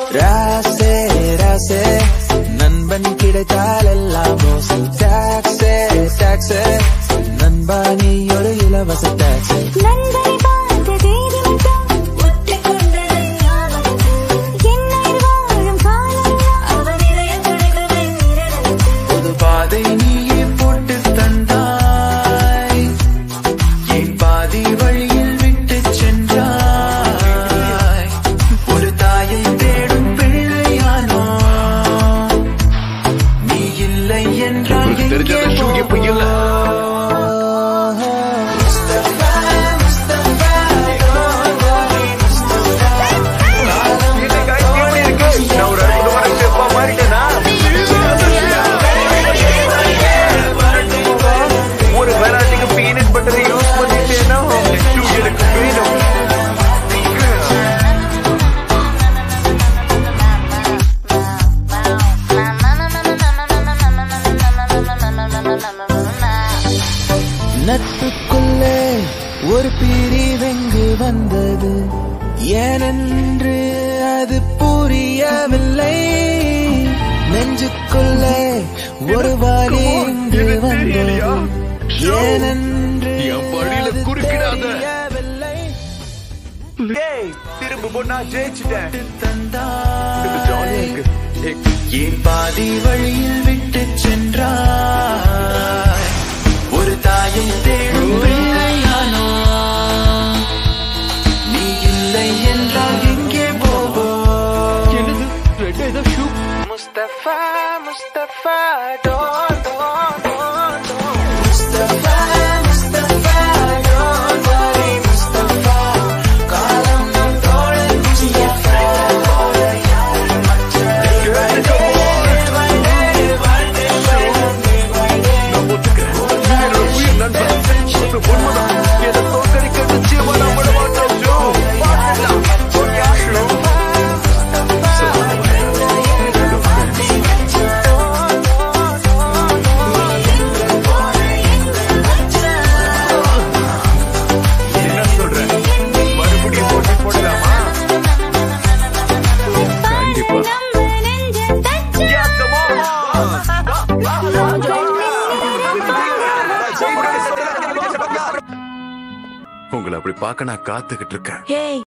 ராசே ராசே நண்பன் கிடைத்தால் எல்லாம் ரோசை டாக்ஸே டாக்ஸே நண்பா நீ ஒரு இலவச டாக்ஸி நண்பனை பார்த்த தேதி மட்டும் ஒட்டிக்கொண்டது ஞாபகம். என்னை வாழும் காலமெல்லாம் அவன் இதயம் துடிக்குது நிரந்தரம். புது பாதை நீயே போட்டு தந்தாய் என் பாதி வழியில் விட்டு சென்றாய் ஒரு தாயை தேடும் பிள்ளையானோ நீ இல்லை என்றால் உங்களுக்கு தெரிஞ்ச எங்கே அந்த shoe இப்ப இல்ல. Mustafa, Mustafa, don't worry, Mustafa. என்ன guys, எப்படி இருக்கு? நான் ஒரு அற்புதமான chef ஆ மாறிட்டேனா? ஒரு வெரைட்டிக்கு பீனட் பட்டரை யூஸ் பண்ணிட்டேன்னா shoe எனக்கு வேணும் நட்புக்குள்ளே ஒரு பிரிவெங்கு வந்தது ஏனென்று அது புரியவில்லை நெஞ்சுக்குள்ளே ஒரு வலி இங்கு வந்தது ஏனென்று என் வழியில அது குறுக்கிடாத. தெரியவில்லை. டேய், திரும்ப போனா ஜெயிச்சிட்டேன் தந்தாய். இது ஜாலியா இருக்கு ஏய், என் பாதி வழியில் விட்டு சென்றாய் ஒரு தாயை தேடும் பிள்ளையானோ நீ இல்லை என்றால் எங்கே போவோம் என்னது ரெட் ஏதோ shoe Mustafa Mustafa don't, don't, don't, don't. Mustafa Mustafa don't worry, Mustafa காலம் நம் தோளில் முஸ்தபா போல யாரும் நான் ஒத்துக்கிறேன் நீ என்னோட உயிர் நண்பன் அது உண்மைதான் என்னை தோற்கடிக்க நிச்சயமா நான் விட மாட்டோம் ஜோ பார்க்கலாம் என்ன சொல்ற மறுபடியும் போட்டி போடலாமா கண்டிப்பா நம்ம நெஞ்ச தச்சு Yeah, come on. உங்களை அப்படி பார்க்க நான் காத்துக்கிட்டு இருக்கேன் ஏய்